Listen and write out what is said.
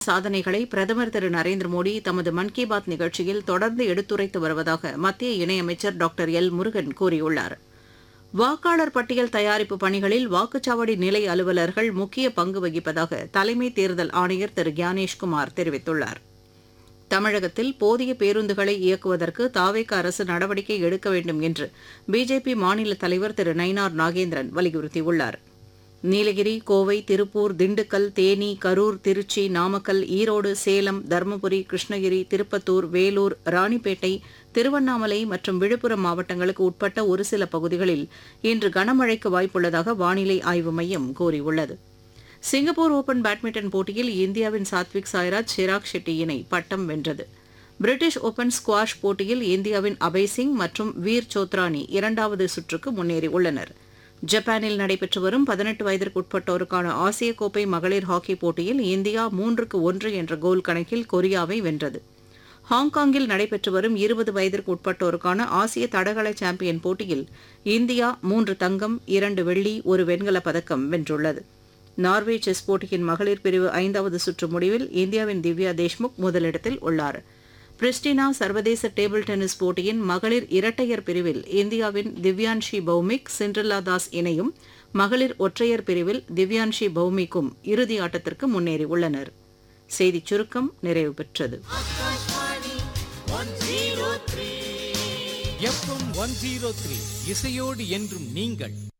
சாதனைகளை பிரதமர் திரு நரேந்திர மோடி தமது மன் கி பாத் நிகழ்ச்சியில் தொடர்ந்து எடுத்துரைத்து வருவதாக மத்திய இணையமைச்சர் டாக்டர் எல் முருகன் கூறியுள்ளார் வாக்காளர் பட்டியல் தயாரிப்பு பணிகளில் வாக்குச்சாவடி நிலை அலுவலர்கள் முக்கிய பங்கு வகிப்பதாக தலைமை தேர்தல் ஆணையர் திரு கியானேஷ்குமார் தெரிவித்துள்ளார் தமிழகத்தில் போதிய பேருந்துகளை இயக்குவதற்கு தாவேக அரசு நடவடிக்கை எடுக்க வேண்டும் என்று பிஜேபி மாநில தலைவர் திரு நயினார் நாகேந்திரன் வலியுறுத்தியுள்ளார் நீலகிரி கோவை திருப்பூர் திண்டுக்கல் தேனி கரூர் திருச்சி நாமக்கல் ஈரோடு சேலம் தருமபுரி கிருஷ்ணகிரி திருப்பத்தூர் வேலூர் ராணிப்பேட்டை திருவண்ணாமலை மற்றும் விழுப்புரம் மாவட்டங்களுக்கு உட்பட்ட ஒரு சில பகுதிகளில் இன்று கனமழைக்கு வாய்ப்புள்ளதாக வானிலை ஆய்வு மையம் கூறியுள்ளது சிங்கப்பூர் ஓபன் பேட்மிண்டன் போட்டியில் இந்தியாவின் சாத்விக் சாய்ராஜ் சிராக் ஷெட்டி இணை பட்டம் வென்றது பிரிட்டிஷ் ஓபன் ஸ்குவாஷ் போட்டியில் இந்தியாவின் அபய் சிங் மற்றும் வீர் சோத்ரானி இரண்டாவது சுற்றுக்கு முன்னேறியுள்ளனர் ஜப்பானில் நடைபெற்று வரும் பதினெட்டு வயதிற்குட்பட்டோருக்கான ஆசிய கோப்பை மகளிர் ஹாக்கி போட்டியில் இந்தியா மூன்றுக்கு ஒன்று என்ற கோல் கணக்கில் கொரியாவை வென்றது ஹாங்காங்கில் நடைபெற்று வரும் இருபது வயதிற்கு உட்பட்டோருக்கான ஆசிய தடகள சாம்பியன் போட்டியில் இந்தியா மூன்று தங்கம் இரண்டு வெள்ளி ஒரு வெண்கலப் பதக்கம் வென்றுள்ளது நார்வே செஸ் போட்டியின் மகளிர் பிரிவு ஐந்தாவது சுற்று முடிவில் இந்தியாவின் திவ்யா தேஷ்முக் முதலிடத்தில் உள்ளார் பிரிஸ்டினா சர்வதேச டேபிள் டென்னிஸ் போட்டியின் மகளிர் இரட்டையர் பிரிவில் இந்தியாவின் திவ்யான்ஷி பௌமிக் சிண்ட்ரலா தாஸ் இணையும் மகளிர் ஒற்றையர் பிரிவில் திவ்யான்ஷி பௌமிக்கும் இறுதி ஆட்டத்திற்கு முன்னேறியுள்ளனர் செய்திச் சுருக்கம் நிறைவு பெற்றது எஃப்எம் ஒன் ஜீரோ த்ரீ இசையோடு என்றும் நீங்கள்